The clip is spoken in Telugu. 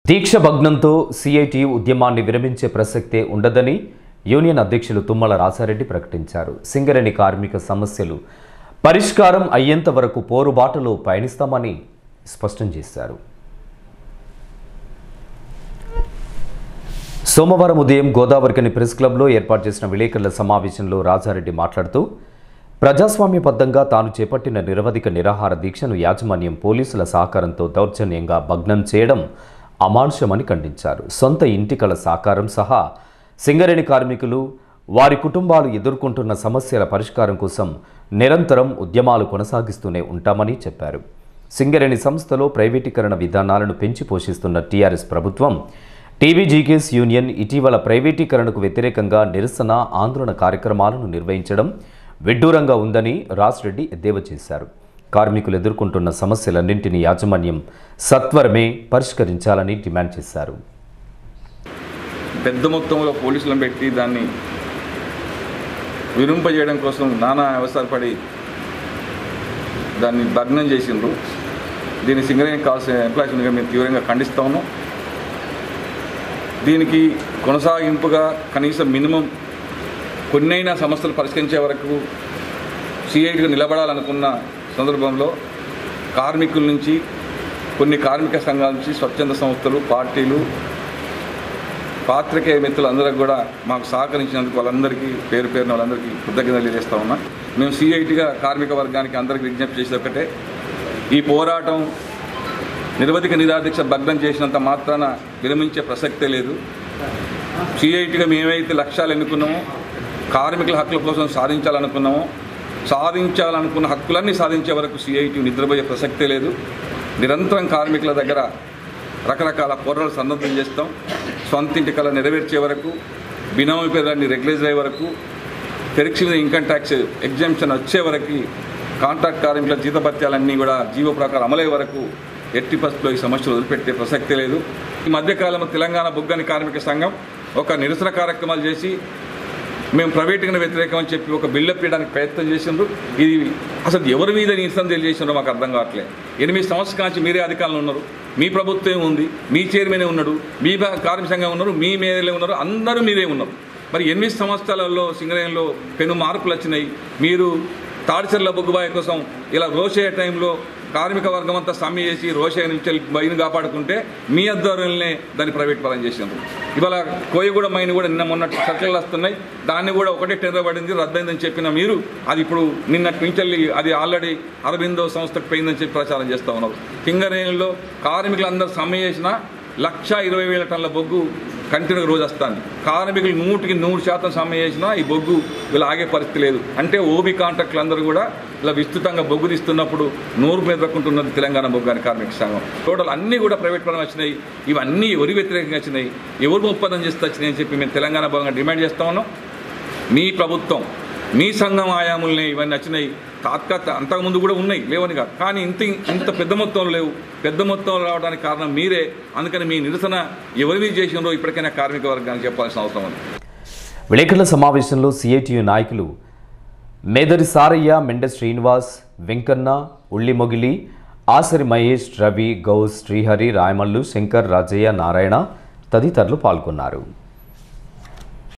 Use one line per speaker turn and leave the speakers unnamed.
దీక్ష భగ్నంతో సిఐటి ఉద్యమాన్ని విరమించే ప్రసక్తే ఉండదని యూనియన్ అధ్యక్షులు తుమ్మల రాసారెడ్డి ప్రకటించారు సింగరేణి కార్మిక సమస్యలు పరిష్కారం అయ్యేంత వరకు పోరుబాటలో పయనిస్తామని స్పష్టం చేశారు సోమవారం ఉదయం గోదావరికని ప్రెస్ క్లబ్లో ఏర్పాటు చేసిన విలేకరుల సమావేశంలో రాజారెడ్డి మాట్లాడుతూ ప్రజాస్వామ్యబద్ధంగా తాను చేపట్టిన నిరవధిక నిరాహార దీక్షను యాజమాన్యం పోలీసుల సహకారంతో దౌర్జన్యంగా భగ్నం చేయడం అమానుషమని ఖండించారు సొంత ఇంటికల సాకారం సహా సింగరేణి కార్మికులు వారి కుటుంబాలు ఎదుర్కొంటున్న సమస్యల పరిష్కారం కోసం నిరంతరం ఉద్యమాలు కొనసాగిస్తూనే ఉంటామని చెప్పారు సింగరేణి సంస్థలో ప్రైవేటీకరణ విధానాలను పెంచి పోషిస్తున్న టీఆర్ఎస్ ప్రభుత్వం టీవీజీకేఎస్ యూనియన్ ఇటీవల ప్రైవేటీకరణకు వ్యతిరేకంగా నిరసన ఆందోళన కార్యక్రమాలను నిర్వహించడం విడ్డూరంగా ఉందని రాజ్రెడ్డి ఎద్దేవా చేశారు కార్మికులు ఎదుర్కొంటున్న సమస్యలన్నింటినీ యాజమాన్యం సత్వరమే పరిష్కరించాలని డిమాండ్ చేశారు
పెద్ద మొత్తంలో పోలీసులను పెట్టి దాన్ని విరింపజేయడం కోసం నానా అవసరపడి దాన్ని భగ్నం చేసిండ్రు దీన్ని సింగరేణి కావాల్సిన ఎంప్లాయీస్ యూనియన్గా మేము తీవ్రంగా ఖండిస్తా ఉన్నాం దీనికి కొనసాగింపుగా కనీసం మినిమం కొన్నైనా సమస్యలు పరిష్కరించే వరకు సిఐటిగా నిలబడాలనుకున్న సందర్భంలో కార్మికుల నుంచి కొన్ని కార్మిక సంఘాల నుంచి స్వచ్ఛంద సంస్థలు పార్టీలు పాత్రికేయ మిత్రులు అందరికి కూడా మాకు సహకరించినందుకు వాళ్ళందరికీ పేరు పేరున వాళ్ళందరికీ కృతజ్ఞతలు తెలియజేస్తా ఉన్నా మేము సిఐటిగా కార్మిక వర్గానికి అందరికీ విజ్ఞప్తి చేసేది ఒకటే ఈ పోరాటం నిరవధిక నిరాదీక్ష భగ్నం చేసినంత మాత్రాన విరమించే ప్రసక్తే లేదు సిఐటిగా మేమైతే లక్ష్యాలు ఎన్నుకున్నామో కార్మికుల హక్కుల కోసం సాధించాలనుకున్నామో సాధించాలనుకున్న హక్కులన్నీ సాధించే వరకు సిఐటి నిద్రపోయే ప్రసక్తే లేదు నిరంతరం కార్మికుల దగ్గర రకరకాల పోరాటాలు సన్నద్ధం చేస్తాం సొంత ఇంటి కళ నెరవేర్చే వరకు బినామీ పేర్లన్నీ రెగ్యులైజ్ అయ్యే వరకు పెరిక్షిన ఇన్కమ్ ట్యాక్స్ ఎగ్జామ్షన్ వచ్చే వరకు కాంట్రాక్ట్ కార్మికుల జీతభత్యాలన్నీ కూడా జీవో ప్రకారం అమలయ్యే వరకు ఎట్టి పరిస్థితుల్లో ఈ సమస్యలు వదిలిపెట్టే ప్రసక్తే లేదు ఈ మధ్యకాలంలో తెలంగాణ బొగ్గని కార్మిక సంఘం ఒక నిరసన కార్యక్రమాలు చేసి మేము ప్రైవేట్గా వ్యతిరేకం అని చెప్పి ఒక బిల్డప్ చేయడానికి ప్రయత్నం చేసిండ్రు ఇది అసలు ఎవరి మీద నిరసన తెలియజేసిండ్రో మాకు అర్థం కావట్లేదు ఎనిమిది సంవత్సరాల నుంచి మీరే అధికారంలో ఉన్నారు మీ ప్రభుత్వం ఉంది మీ చైర్మనే ఉన్నాడు మీ బా- కార్మిక సంఘం ఉన్నారు మీ మేయర్లే ఉన్నారు అందరూ మీరే ఉన్నారు మరి ఎనిమిది సంవత్సరాలలో సింగరేణిలో పెను మార్పులు వచ్చినాయి మీరు తాడిచెర్ల బొగ్గుబాయి కోసం ఇలా రోషే టైంలో కార్మిక వర్గం అంతా సమ్మె చేసి రోషే నుంచి బయను కాపాడుకుంటే మీ ఆధ్వర్యంలోనే దాన్ని ప్రైవేట్ పరం చేసినారు ఇవాళ కోయగూడ మైన్ కూడా నిన్న మొన్న సర్కిల్ వస్తున్నాయి దాన్ని కూడా ఒకటే టెండర్ పడింది రద్దయిందని చెప్పిన మీరు అది ఇప్పుడు నిన్నటి నుంచి వెళ్ళి అది ఆల్రెడీ అరబిందో సంస్థకు పోయిందని చెప్పి ప్రచారం చేస్తూ ఉన్నారు సింగరేణిలో కార్మికులందరూ సమ్మె చేసిన లక్ష ఇరవై వేల టన్నుల బొగ్గు కంటిన్యూగా రోజు వస్తుంది కార్మికులు నూటికి నూరు శాతం సమ్మె చేసినా ఈ బొగ్గు వీళ్ళు ఆగే పరిస్థితి లేదు అంటే ఓబీ కాంట్రాక్టులు అందరూ కూడా ఇలా విస్తృతంగా బొగ్గు తీస్తున్నప్పుడు నూరు మీద దక్కుంటున్నది తెలంగాణ బొగ్గు అని కార్మిక సంఘం టోటల్ అన్నీ కూడా ప్రైవేట్ పరం వచ్చినాయి ఇవన్నీ ఎవరి వ్యతిరేకంగా వచ్చినాయి ఎవరు ఒప్పందం చేస్తే వచ్చినాయి అని చెప్పి మేము తెలంగాణ భాగంగా డిమాండ్ చేస్తా ఉన్నాం మీ ప్రభుత్వం మీ సంఘం ఆయాములనే ఇవన్నీ వచ్చినాయి తాత్కాలిక అంతకుముందు కూడా ఉన్నాయి లేవని కాదు కానీ ఇంత ఇంత పెద్ద మొత్తంలో లేవు పెద్ద మొత్తంలో రావడానికి కారణం మీరే అందుకని మీ నిరసన ఎవరి మీద చేసినారో ఇప్పటికైనా కార్మిక వర్గానికి చెప్పాల్సిన అవసరం ఉంది
విలేకరుల సమావేశంలో సిఐటియు నాయకులు మేదరి సారయ్య మెండ శ్రీనివాస్ వెంకన్న ఉళ్ళిమొగిలి ఆసరి మహేష్ రవి గౌస్ శ్రీహరి రాయమల్లు శంకర్ రాజయ్య నారాయణ తదితరులు పాల్గొన్నారు